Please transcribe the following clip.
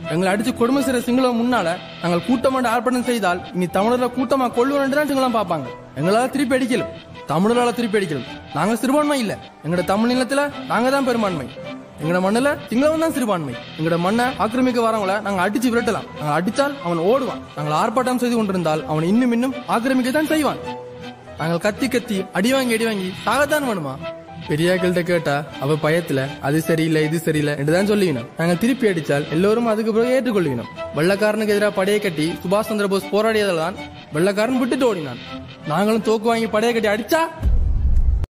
எங்களை அடிச்சு கொடுமை செய்யற சிங்களம் முன்னால நாங்கள் கூட்டமாட்ட ஆர்ப்பாட்டம் செய்தால் இனி தமிழர்ல கூட்டமா கொள்ளுவோம் தான் சிங்களம் பார்ப்பாங்க எங்களால திருப்பி அடிக்கலாம் தமிழரால திருப்பி அடிக்கலாம் நாங்க சிறுபான்மை இல்ல எங்கட தமிழ் நிலத்துல நாங்க தான் பெரும்பான்மை எங்கட மண்ணுல சிங்களவன் தான் சிறுபான்மை எங்கட மண்ணை ஆக்கிரமிக்க வரவங்கள நாங்க அடிச்சு விரட்டலாம் நாங்க அடித்தால் அவன் ஓடுவான் நாங்கள் ஆர்ப்பாட்டம் செய்து கொண்டிருந்தால் அவன் இன்னும் இன்னும் ஆக்கிரமிக்க தான் செய்வான் நாங்கள் கத்தி கத்தி அடி வாங்கி அடி வாங்கி சாகத்தான் வேணுமா பெரியாக்கள்கிட்ட கேட்டா அவ பயத்துல அது சரியில்லை இது சரியில்லை என்றுதான் சொல்லிக்கணும் நாங்க திருப்பி அடிச்சால் எல்லோரும் அதுக்கு பிறகு ஏற்றுக்கொள்ளிக்கணும் வெள்ளக்காரனுக்கு எதிராக படையை கட்டி சுபாஷ் சந்திர போஸ் போராடியதால் தான் வெள்ளக்காரன் விட்டுட்டு ஓடினான் நாங்களும் தோக்கு வாங்கி படையை கட்டி அடிச்சா